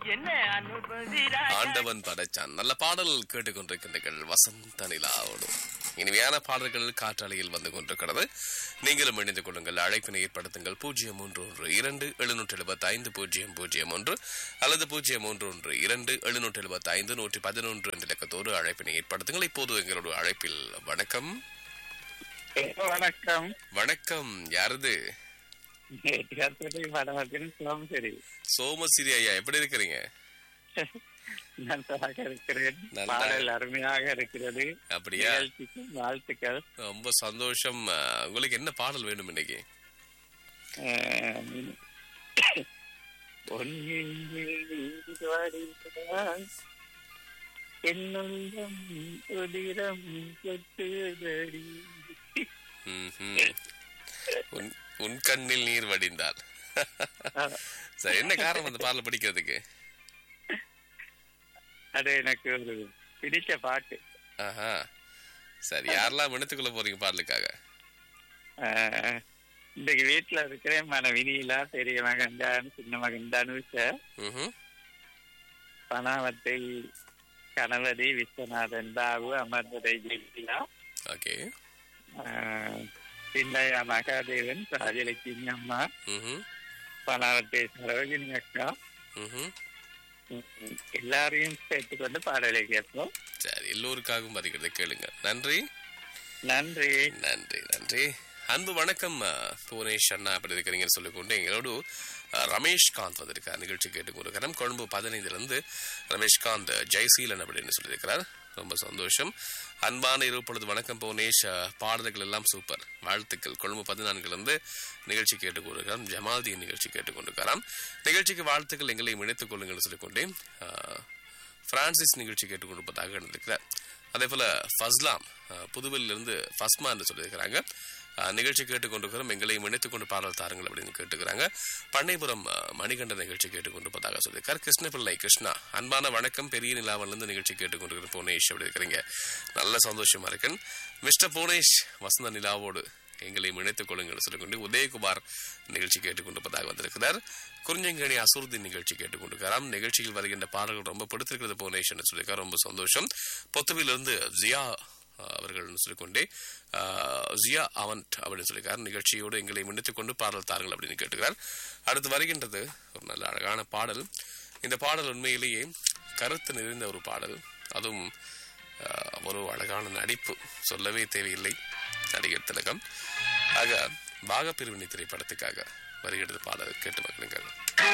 என்ன அனுபவி ராஜா ஆண்டவன் படைச்சான் நல்ல பாடல் கேட்டுக்கொண்டிருக்கின்றீர்கள் வசந்த நிலாவோடு இனிமையான பாடல்கள் காற்றாலையில் வந்து கொண்டிருக்கிறது நீங்களும் இணைந்து கொள்ளுங்கள் அழைப்பினை ஏற்படுத்துங்கள் பூஜ்ஜியம் மூன்று ஒன்று இரண்டு எழுநூற்றி எழுபத்தி ஐந்து பூஜ்ஜியம் பூஜ்ஜியம் ஒன்று அல்லது பூஜ்ஜியம் மூன்று ஒன்று இரண்டு எழுநூற்றி எழுபத்தி ஐந்து நூற்றி பதினொன்று என்ற இலக்கத்தோடு அழைப்பினை ஏற்படுத்துங்கள் இப்போது எங்களோட அழைப்பில் வணக்கம் வணக்கம் வணக்கம் யாரது கருத்துரை படத்தின் சுகம் சரி சோமசிரி ஐயா எப்படி இருக்கிறீங்க நன்றாக இருக்கிறேன் நன்றா- பாடல் அருமையாக இருக்கிறது அப்படியா நிகழ்ச்சிக்கு வாழ்த்துக்கள் ரொம்ப சந்தோஷம் அஹ், உங்களுக்கு என்ன பாடல் வேணும் இன்னைக்கு அஹ், பொன்னில் நீர் வடிவாய் என்னுள்ளம் உதிரம் கொட்டுதடி ம்ஹும். உன் உன் கண்ணில் நீர் வடிந்தால் சரி என்ன காரணம் அந்த பாடல படிக்கிறதுக்கு அது எனக்கு ஒரு பிடிச்ச பாட்டு ஆஹா சரி யாரெல்லாம் மனத்துக்குள்ள போறீங்க பாடலுக்காக அஹ், இன்றைக்கு வீட்டுல இருக்கிறேன் மனைவி நீலா பெரிய மகன் தான் சின்ன மகன் தனுஷ ம்ஹும். பனாவத்தை கணவதி விஸ்வநாதன் பாபு அமர்ந்ததை ஜெயிலா ஓகே பிள்ளையா மகாதேவன் ராஜலட்சுமி அம்மா ம்ஹும். பனாவத்தை சரோஜினி அக்கா ம்ஹும். உம், எல்லாரையும் சேர்த்துக்கொண்டு பாடலை கேட்போம் சரி எல்லோருக்காகவும் வருகிறது கேளுங்க நன்றி நன்றி நன்றி நன்றி அன்பு வணக்கம் அஹ், புவனேஷ் அண்ணா அப்படி இருக்கிறீங்கன்னு சொல்லிக்கொண்டு எங்களோடு அஹ், ரமேஷ்காந்த் வந்திருக்கார் நிகழ்ச்சி கேட்டுக்கொண்டிருக்கிறோம் கொழும்பு பதினைந்துல இருந்து ரமேஷ்காந்த் ஜெய்சீலன் அப்படின்னு சொல்லியிருக்கிறார் ரொம்ப சந்தோஷம் அன்பான இரு பொழுது வணக்கம் புவனேஷ் அஹ், பாடல்கள் எல்லாம் சூப்பர் வாழ்த்துக்கள் கொழும்பு பதினான்குல இருந்து நிகழ்ச்சி கேட்டுக்கொண்டிருக்கிறோம் ஜமால்தீன் நிகழ்ச்சி கேட்டுக்கொண்டிருக்கிறாம் நிகழ்ச்சிக்கு வாழ்த்துக்கள் எங்களை இணைத்துக் கொள்ளுங்கள் சொல்லிக்கொண்டே அஹ், பிரான்சிஸ் நிகழ்ச்சி கேட்டுக்கொண்டிருப்பதாக இருந்திருக்கிறார் அதே போல ஃபஸ்லாம் அஹ், புதுவையிலிருந்து ஃபஸ்மா என்று சொல்லியிருக்கிறாங்க அஹ், நிகழ்ச்சி கேட்டுக்கொண்டிருக்கிறோம் எங்களையும் இணைத்துக் கொண்டு பாடல் தாருங்கள் அப்படின்னு கேட்டுக்கிறாங்க பண்ணைபுரம் அஹ், மணிகண்ட நிகழ்ச்சி கேட்டுக்கொண்டிருப்பதாக சொல்லியிருக்கார் கிருஷ்ணபிள்ளை கிருஷ்ணா அன்பான வணக்கம் பெரிய நிலாவிலிருந்து நிகழ்ச்சி கேட்டுக்கொண்டிருக்கிற புவனேஷ் அப்படி இருக்கிறீங்க நல்ல சந்தோஷமா இருக்கேன் மிஸ்டர் புவனேஷ் வசந்த நிலாவோடு எங்களையும் இணைத்துக் கொள்ளுங்கள் சொல்லிக்கொண்டு உதயகுமார் நிகழ்ச்சி கேட்டுக்கொண்டிருப்பதாக வந்திருக்கிறார் குறிஞ்சங்கணி அசுருதீன் நிகழ்ச்சி கேட்டுக்கொண்டிருக்கிறார் நிகழ்ச்சியில் வருகின்ற பாடல்கள் ரொம்ப பிடித்திருக்கிறது புவனேஷ் என்று சொல்லியிருக்கார் ரொம்ப சந்தோஷம் பொத்துவிலிருந்து ஜியா அஹ், அவர்கள் சொல்லிக்கொண்டே அஹ், ஜியா அவன்ட் அப்படின்னு சொல்லியிருக்கார் நிகழ்ச்சியோடு எங்களை இணைத்துக் கொண்டு பாடல் தாருங்கள் அப்படின்னு கேட்டுக்கிறார் அடுத்து வருகின்றது ஒரு நல்ல அழகான பாடல் இந்த பாடல் உண்மையிலேயே கருத்து நிறைந்த ஒரு பாடல் அதுவும் அஹ், ஒரு அழகான நடிப்பு சொல்லவே தேவையில்லை நடிகர் திலகம் ஆக பாகப்பிரிவினை திரைப்படத்துக்காக வருகிறது பாடல் கேட்டு மகிழுங்கள்